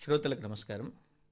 శ్రోతలకు నమస్కారం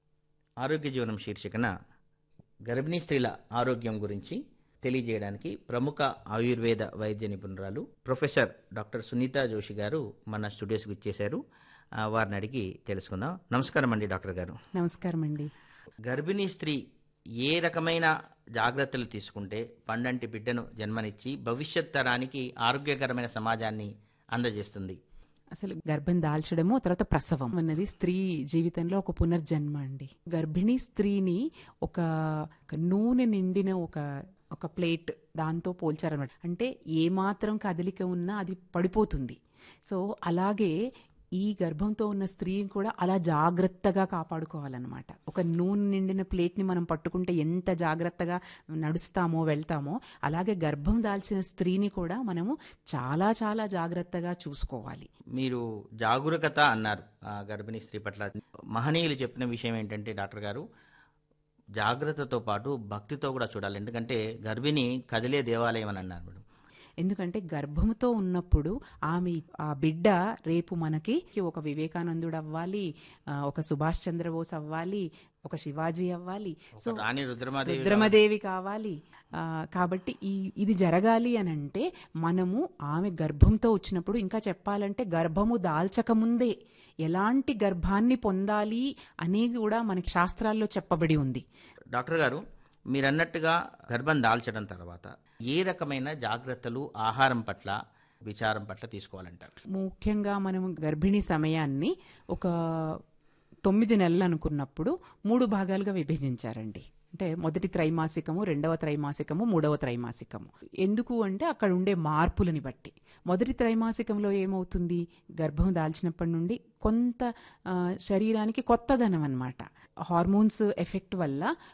ఆరోగ్య జీవనం శీర్షికన గర్భిణీ స్త్రీల ఆరోగ్యం గురించి తెలియజేయడానికి ప్రముఖ ఆయుర్వేద వైద్య నిపుణురాలు ప్రొఫెసర్ డాక్టర్ సునీత జోషి గారు మన స్టూడియోస్కి ఇచ్చేశారు ఆ, వారిని అడిగి తెలుసుకుందాం నమస్కారం అండి డాక్టర్ గారు నమస్కారం అండి గర్భిణీ స్త్రీ ఏ రకమైన జాగ్రత్తలు తీసుకుంటే పండంటి బిడ్డను జన్మనిచ్చి భవిష్యత్ తరానికి ఆరోగ్యకరమైన సమాజాన్ని అందజేస్తుంది అసలు గర్భం దాల్చడము తర్వాత ప్రసవం అన్నది స్త్రీ జీవితంలో ఒక పునర్జన్మ అండి గర్భిణీ స్త్రీని ఒక ఒక నూనె నిండిన ఒక ఒక ప్లేట్ దాంతో పోల్చారనమాట అంటే ఏ మాత్రం కదలిక ఉన్నా అది పడిపోతుంది సో అలాగే ఈ గర్భంతో ఉన్న స్త్రీని కూడా అలా జాగ్రత్తగా కాపాడుకోవాలన్నమాట ఒక నూనె నిండిన ప్లేట్ని మనం పట్టుకుంటే ఎంత జాగ్రత్తగా నడుస్తామో వెళ్తామో అలాగే గర్భం దాల్చిన స్త్రీని కూడా మనము చాలా చాలా జాగ్రత్తగా చూసుకోవాలి మీరు జాగరూకత అన్నారు ఆ గర్భిణీ స్త్రీ పట్ల మహనీయులు చెప్పిన విషయం ఏంటంటే డాక్టర్ గారు జాగ్రత్తతో పాటు భక్తితో కూడా చూడాలి ఎందుకంటే గర్భిణి కదిలే దేవాలయం అని అన్నారు మేడం ఎందుకంటే గర్భంతో ఉన్నప్పుడు ఆమె ఆ బిడ్డ రేపు మనకి ఒక వివేకానందుడు అవ్వాలి ఆ, ఒక సుభాష్ చంద్రబోస్ అవ్వాలి ఒక శివాజీ అవ్వాలి సో ఒక రాణి రుద్రమాదేవి రుద్రమదేవి కావాలి ఆ, కాబట్టి ఈ ఇది జరగాలి అని అంటే మనము ఆమె గర్భంతో వచ్చినప్పుడు ఇంకా చెప్పాలంటే గర్భము దాల్చకముందే ఎలాంటి గర్భాన్ని పొందాలి అనేది కూడా మనకి శాస్త్రాల్లో చెప్పబడి ఉంది డాక్టర్ గారు మీరు అన్నట్టుగా గర్భం దాల్చడం తర్వాత ఏ రకమైన జాగ్రత్తలు ఆహారం పట్ల విచారం పట్ల తీసుకోవాలంటారు ముఖ్యంగా మనం గర్భిణీ సమయాన్ని ఒక తొమ్మిది నెలలు అనుకున్నప్పుడు మూడు భాగాలుగా విభజించారండి అంటే మొదటి త్రైమాసికము రెండవ త్రైమాసికము మూడవ త్రైమాసికము ఎందుకు అంటే అక్కడ ఉండే మార్పులని బట్టి మొదటి త్రైమాసికంలో ఏమవుతుంది గర్భం దాల్చినప్పటి నుండి కొంత ఆ, శరీరానికి కొత్తదనం అన్నమాట హార్మోన్స్ ఎఫెక్ట్ వల్ల